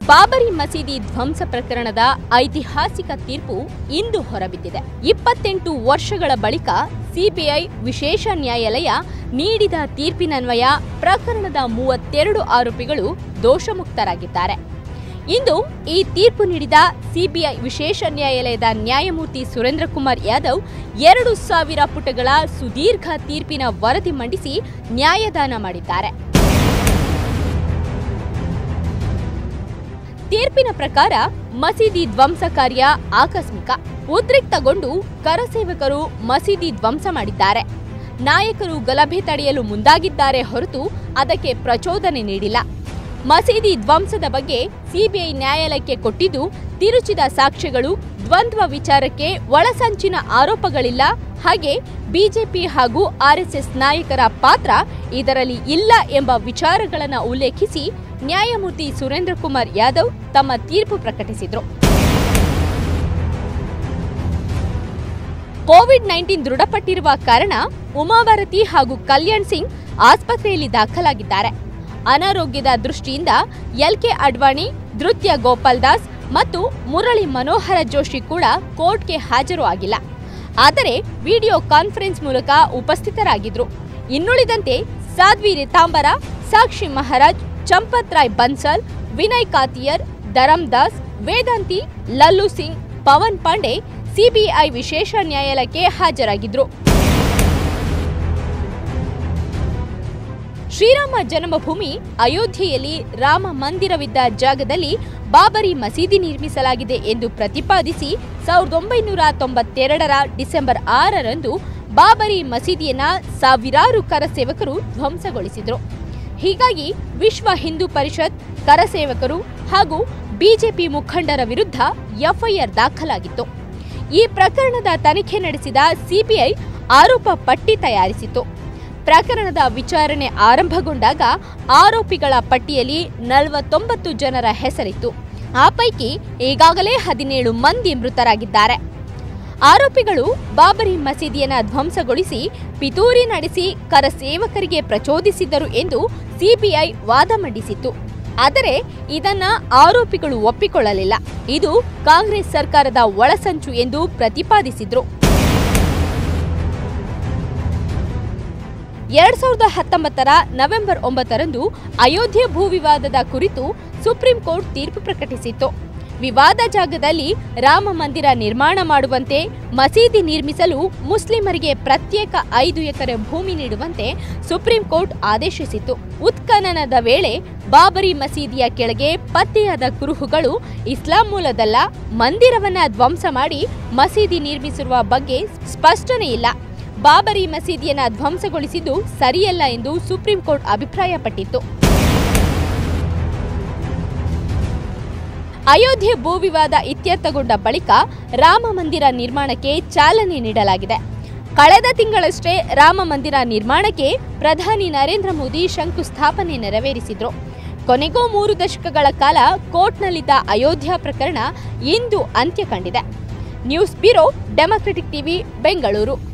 ಬಾಬರಿ ಮಸೀದಿ ಧ್ವಂಸ ಪ್ರಕರಣದ ಐತಿಹಾಸಿಕ ತೀರ್ಪು ಇಂದು ಹೊರಬಿದ್ದಿದೆ ಇಪ್ಪತ್ತೆಂಟು ವರ್ಷಗಳ ಬಳಿಕ ಸಿಬಿಐ ವಿಶೇಷ ನ್ಯಾಯಾಲಯ ನೀಡಿದ ತೀರ್ಪಿನನ್ವಯ ಪ್ರಕರಣದ ಮೂವತ್ತೆರಡು ಆರೋಪಿಗಳು ದೋಷಮುಕ್ತರಾಗಿದ್ದಾರೆ ಇಂದು ಈ ತೀರ್ಪು ನೀಡಿದ ಸಿಬಿಐ ವಿಶೇಷ ನ್ಯಾಯಾಲಯದ ನ್ಯಾಯಮೂರ್ತಿ ಸುರೇಂದ್ರ ಕುಮಾರ್ ಯಾದವ್ ಎರಡು ಸಾವಿರ ಪುಟಗಳ ಸುದೀರ್ಘ ತೀರ್ಪಿನ ವರದಿ ಮಂಡಿಸಿ ನ್ಯಾಯದಾನ ಮಾಡಿದ್ದಾರೆ ತೀರ್ಪಿನ ಪ್ರಕಾರ ಮಸೀದಿ ಧ್ವಂಸ ಕಾರ್ಯ ಆಕಸ್ಮಿಕ ಉದ್ರಿಕ್ತಗೊಂಡು ಕರಸೇವಕರು ಮಸೀದಿ ಧ್ವಂಸ ಮಾಡಿದ್ದಾರೆ ನಾಯಕರು ಗಲಭೆ ತಡೆಯಲು ಮುಂದಾಗಿದ್ದಾರೆ ಹೊರತು ಅದಕ್ಕೆ ಪ್ರಚೋದನೆ ನೀಡಿಲ್ಲ ಮಸೀದಿ ಧ್ವಂಸದ ಬಗ್ಗೆ ಸಿಬಿಐ ನ್ಯಾಯಾಲಯಕ್ಕೆ ಕೊಟ್ಟಿದ್ದು ತಿರುಚಿದ ಸಾಕ್ಷ್ಯಗಳು ದ್ವಂದ್ವ ವಿಚಾರಕ್ಕೆ ಒಳಸಂಚಿನ ಆರೋಪಗಳಿಲ್ಲ ಹಾಗೆ ಬಿಜೆಪಿ ಹಾಗೂ ಆರ್ಎಸ್ಎಸ್ ನಾಯಕರ ಪಾತ್ರ ಇದರಲ್ಲಿ ಇಲ್ಲ ಎಂಬ ವಿಚಾರಗಳನ್ನು ಉಲ್ಲೇಖಿಸಿ ನ್ಯಾಯಮೂರ್ತಿ ಸುರೇಂದ್ರ ಕುಮಾರ್ ಯಾದವ್ ತಮ್ಮ ತೀರ್ಪು ಪ್ರಕಟಿಸಿದರು ಕೋವಿಡ್ ನೈನ್ಟೀನ್ ದೃಢಪಟ್ಟಿರುವ ಕಾರಣ ಉಮಾಭಾರತಿ ಹಾಗೂ ಕಲ್ಯಾಣ್ ಸಿಂಗ್ ಆಸ್ಪತ್ರೆಯಲ್ಲಿ ದಾಖಲಾಗಿದ್ದಾರೆ ಅನಾರೋಗ್ಯದ ದೃಷ್ಟಿಯಿಂದ ಎಲ್ಕೆ ಅಡ್ವಾಣಿ ನೃತ್ಯ ಗೋಪಾಲ್ ದಾಸ್ ಮತ್ತು ಮುರಳಿ ಮನೋಹರ ಜೋಶಿ ಕೂಡ ಕೋರ್ಟ್ಗೆ ಹಾಜರು ಆಗಿಲ್ಲ ಆದರೆ ವಿಡಿಯೋ ಕಾನ್ಫರೆನ್ಸ್ ಮೂಲಕ ಉಪಸ್ಥಿತರಾಗಿದ್ರು ಇನ್ನುಳಿದಂತೆ ಸಾಧ್ವಿ ರಿತಾಂಬರ ಸಾಕ್ಷಿ ಮಹಾರಾಜ್ ಚಂಪತ್ ರಾಯ್ ಬನ್ಸಲ್ ವಿನಯ್ ಕಾತಿಯರ್ ಧರಮ್ ದಾಸ್ ವೇದಾಂತಿ ಲಲ್ಲು ಸಿಂಗ್ ಪವನ್ ಪಾಂಡೆ ಸಿಬಿಐ ವಿಶೇಷ ನ್ಯಾಯಾಲಯಕ್ಕೆ ಹಾಜರಾಗಿದ್ರು ಶ್ರೀರಾಮ ಜನ್ಮಭೂಮಿ ಅಯೋಧ್ಯೆಯಲ್ಲಿ ರಾಮ ಮಂದಿರವಿದ್ದ ಜಾಗದಲ್ಲಿ ಬಾಬರಿ ಮಸೀದಿ ನಿರ್ಮಿಸಲಾಗಿದೆ ಎಂದು ಪ್ರತಿಪಾದಿಸಿ ಸಾವಿರದ ಒಂಬೈನೂರ ತೊಂಬತ್ತೆರಡರ ಡಿಸೆಂಬರ್ ಆರರಂದು ಬಾಬರಿ ಮಸೀದಿಯನ್ನ ಸಾವಿರಾರು ಕರಸೇವಕರು ಧ್ವಂಸಗೊಳಿಸಿದ್ರು ಹೀಗಾಗಿ ವಿಶ್ವ ಹಿಂದೂ ಪರಿಷತ್ ಕರಸೇವಕರು ಹಾಗೂ ಬಿಜೆಪಿ ಮುಖಂಡರ ವಿರುದ್ಧ ಎಫ್ಐಆರ್ ದಾಖಲಾಗಿತ್ತು ಈ ಪ್ರಕರಣದ ತನಿಖೆ ನಡೆಸಿದ ಸಿಬಿಐ ಆರೋಪ ಪಟ್ಟಿ ತಯಾರಿಸಿತು ಪ್ರಕರಣದ ವಿಚಾರಣೆ ಆರಂಭಗೊಂಡಾಗ ಆರೋಪಿಗಳ ಪಟ್ಟಿಯಲ್ಲಿ ನಲವತ್ತೊಂಬತ್ತು ಜನರ ಹೆಸರಿತ್ತು ಆ ಪೈಕಿ ಈಗಾಗಲೇ ಹದಿನೇಳು ಮಂದಿ ಮೃತರಾಗಿದ್ದಾರೆ ಆರೋಪಿಗಳು ಬಾಬರಿ ಮಸೀದಿಯನ್ನ ಧ್ವಂಸಗೊಳಿಸಿ ಪಿತೂರಿ ನಡೆಸಿ ಕರಸೇವಕರಿಗೆ ಪ್ರಚೋದಿಸಿದ್ದರು ಎಂದು ಸಿಬಿಐ ವಾದ ಮಂಡಿಸಿತ್ತು ಆದರೆ ಇದನ್ನ ಆರೋಪಿಗಳು ಒಪ್ಪಿಕೊಳ್ಳಲಿಲ್ಲ ಇದು ಕಾಂಗ್ರೆಸ್ ಸರ್ಕಾರದ ಒಳಸಂಚು ಎಂದು ಪ್ರತಿಪಾದಿಸಿದ್ರು ಎರಡ್ ಸಾವಿರದ ಹತ್ತೊಂಬತ್ತರ ನವೆಂಬರ್ ಒಂಬತ್ತರಂದು ಅಯೋಧ್ಯೆ ಭೂ ವಿವಾದದ ಕುರಿತು ಸುಪ್ರೀಂ ಕೋರ್ಟ್ ತೀರ್ಪು ಪ್ರಕಟಿಸಿತ್ತು ವಿವಾದ ಜಾಗದಲ್ಲಿ ರಾಮ ಮಂದಿರ ನಿರ್ಮಾಣ ಮಾಡುವಂತೆ ಮಸೀದಿ ನಿರ್ಮಿಸಲು ಮುಸ್ಲಿಮರಿಗೆ ಪ್ರತ್ಯೇಕ ಐದು ಎಕರೆ ಭೂಮಿ ನೀಡುವಂತೆ ಸುಪ್ರೀಂ ಕೋರ್ಟ್ ಆದೇಶಿಸಿತ್ತು ಉತ್ಖನನದ ವೇಳೆ ಬಾಬರಿ ಮಸೀದಿಯ ಕೆಳಗೆ ಪತ್ತೆಯಾದ ಕುರುಹುಗಳು ಇಸ್ಲಾಂ ಮೂಲದಲ್ಲ ಮಂದಿರವನ್ನ ಧ್ವಂಸ ಮಾಡಿ ಮಸೀದಿ ನಿರ್ಮಿಸಿರುವ ಬಗ್ಗೆ ಸ್ಪಷ್ಟನೆ ಇಲ್ಲ ಬಾಬರಿ ಮಸೀದಿಯನ್ನ ಧ್ವಂಸಗೊಳಿಸಿದ್ದು ಸರಿಯಲ್ಲ ಎಂದು ಸುಪ್ರೀಂ ಕೋರ್ಟ್ ಅಭಿಪ್ರಾಯಪಟ್ಟಿತ್ತು ಅಯೋಧ್ಯೆ ಭೂ ವಿವಾದ ಇತ್ಯರ್ಥಗೊಂಡ ಬಳಿಕ ರಾಮ ಮಂದಿರ ನಿರ್ಮಾಣಕ್ಕೆ ಚಾಲನೆ ನೀಡಲಾಗಿದೆ ಕಳೆದ ತಿಂಗಳಷ್ಟೇ ರಾಮ ಮಂದಿರ ನಿರ್ಮಾಣಕ್ಕೆ ಪ್ರಧಾನಿ ನರೇಂದ್ರ ಮೋದಿ ಶಂಕುಸ್ಥಾಪನೆ ನೆರವೇರಿಸಿದ್ರು ಕೊನೆಗೂ ಮೂರು ದಶಕಗಳ ಕಾಲ ಕೋರ್ಟ್ನಲ್ಲಿದ್ದ ಅಯೋಧ್ಯ ಪ್ರಕರಣ ಇಂದು ಅಂತ್ಯ ಕಂಡಿದೆ news bureau democratic TV Bengaluru